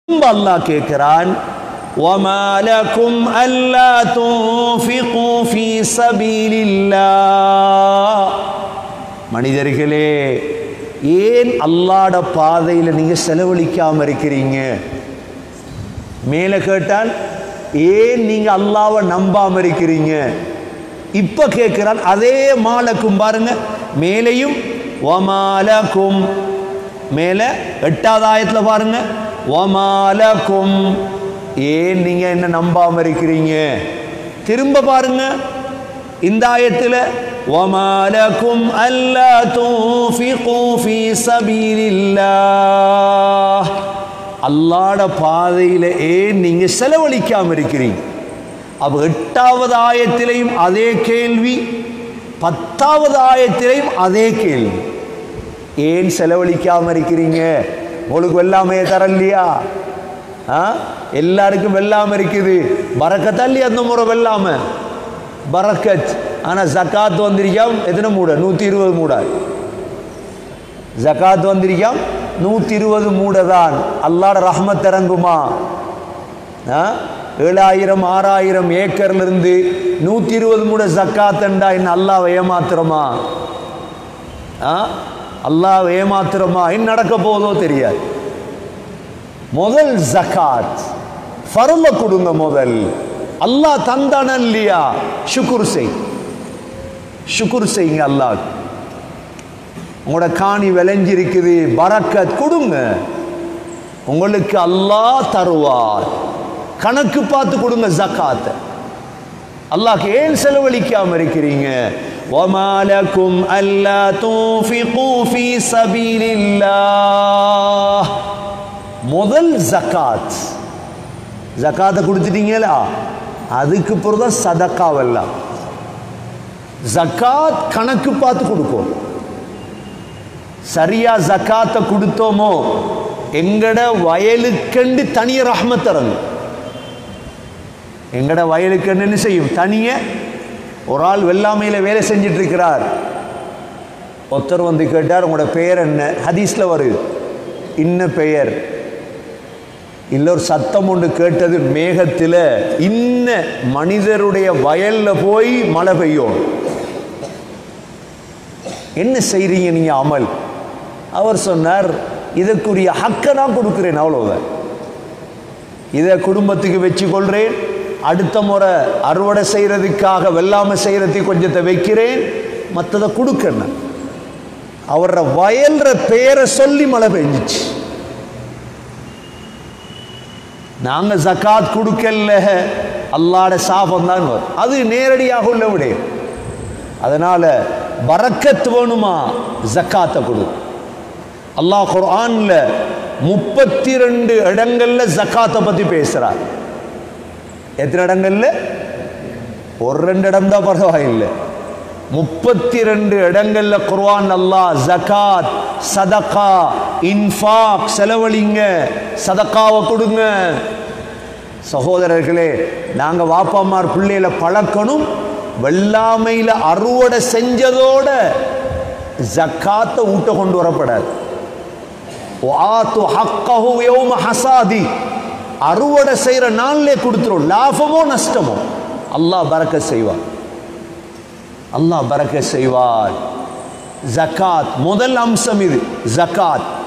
திரும்ப அல்லாஹ் கேட்கிறான் وَمَا لَكُمْ أَلَّا تُنْفِقُوا فِي سَبِيلِ اللَّهِ மனிதர்களே ஏன் அல்லாட பாதையில் நீங்க செலவழிக்காம இருக்கிறீங்க மேலே கேட்டால் ஏன் நீங்க அல்லாவை நம்பாம இருக்கிறீங்க இப்ப கேட்கிறான் அதே மாலக்கும் பாருங்க மேலையும் வமாலக்கும் மேல எட்டாவது ஆயத்துல பாருங்க வமாலக்கும் ஏன் நீங்க என்ன நம்பாம இருக்கிறீங்க திரும்ப பாருங்க இந்த ஆயத்துல வமாலக்கும் அல்லா தூஃபிகு ஃபீ சபீலில்லாஹ் அல்லாட பாதையில ஏன் நீங்க செலவழிக்காம இருக்கிறீங்க அப்ப எட்டாவது ஆயத்திலையும் அதே கேள்வி பத்தாவது ஆயத்திலையும் அதே கேள்வி ஏன் செலவழிக்காம இருக்கிறீங்க உங்களுக்கு வெள்ளாமைய தரலையா ஆ எல்லாருக்கும் வெள்ளாம இருக்குது பறக்கத்தள்ளி அந்த முறை வெள்ளாம பரக்கத் ஆனா ஜக்காத் வந்திருக்காம் எத்தனை மூட நூத்தி இருபது மூட ஜக்காத் வந்திருக்காம் நூத்தி இருபது மூட தான் அல்லாட ரஹ்மத் இறங்குமா ஆ? ஏழாயிரம் ஆறாயிரம் ஏக்கர்ல இருந்து நூத்தி இருபது மூட ஜக்காத்தண்டா இன்னும் அல்லாஹ் ஏமாத்துறோமா ஆ? அல்லாஹ் ஏமாத்துறோமா என்ன நடக்க போதோ தெரியாது முதல் ஜகாத் ஃபர்ல கொடுங்க முதல் அல்லாஹ் தந்தான இல்லையா ஷுக்குர் செய் ஷுக்குர் செய்யுங்க அல்லாஹ் உங்களோட காணி விளைஞ்சிருக்குது பரக்கத் கொடுங்க உங்களுக்கு அல்லாஹ் தருவார் கணக்கு பார்த்து கொடுங்க ஜக்காத்தை அல்லாஹ் ஏன் செலவழிக்காம இருக்கிறீங்க وَمَا لَكُمْ أَلَّا تُنْفِقُوا فِي سَبِيلِ اللَّهِ முதல் ஜகாத் ஜகாத்தை கொடுத்துட்டீங்களா அதுக்கு பிறகு தான் சதக்காவெல்லாம் ஜகாத் கணக்கு பார்த்து கொடுக்கும் சரியா ஜக்காத்தை கொடுத்தோமோ எங்கட வயலுக்கண்டு தனிய ரஹ்மத் தரணும் எங்கட வயலுக்கண்டு என்ன செய்யும் தனிய ஒரு ஆள் வெள்ளாமையில வேலை செஞ்சிட்டு இருக்கிறார் ஒருத்தர் வந்து கேட்டார் உங்களோட பெயர் என்ன ஹதீஸ்ல வருது இன்ன பெயர் இல்ல ஒரு சத்தம் ஒன்று கேட்டது மேகத்தில் இன்ன மனிதருடைய வயல்ல போய் மழை பெய்யும் என்ன செய்றீங்க நீங்க அமல் அவர் சொன்னார் இதற்குரிய ஹக்கை நான் கொடுக்கிறேன் அவ்வளவுதான் இதை குடும்பத்துக்கு வச்சு கொள்றேன் அடுத்த முறை அறுவடை செய்யறதுக்காக வெள்ளாமை செய்யறதுக்கு கொஞ்சத்தை வைக்கிறேன் மற்றதை கொடுக்கணும் அவர வயல்ற பேரை சொல்லி மழை பெஞ்சிச்சு நாங்க ஜகாத் கொடுக்கல அல்லாட சாபம் தான் வரும் அது நேரடியாக உள்ள விடயம் அதனால பரக்கத் வேணுமா ஜக்காத்தை கொடு அல்லாஹ் குர்ஆன்ல முப்பத்தி ரெண்டு இடங்கள்ல ஜக்காத்தை பத்தி பேசுறார் எத்தனை இடங்கள்ல ஒரு ரெண்டு இடம் தான் பரவாயில்லை முப்பத்தி ரெண்டு இடங்கள்ல குர்ஆன் அல்லாஹ் ஜகாத் சதகா இன்ஃபாக் செலவழிங்க சதக்காவை கொடுங்க சகோதரர்களே நாங்க வாப்பாமார் பிள்ளைகளை பழக்கணும் வெள்ளாமையில அறுவடை செஞ்சதோட ஜக்காத்தை ஊட்ட கொண்டு வரப்படாது وآتوا حقه يوم حصادي அறுவடை செய்யற நாள்லே கொடுத்துரும் லாபமோ நஷ்டமோ அல்லாஹ் பறக்க செய்வார் அல்லாஹ் பறக்க செய்வார் ஜகாத் முதல் அம்சம் இது ஜகாத்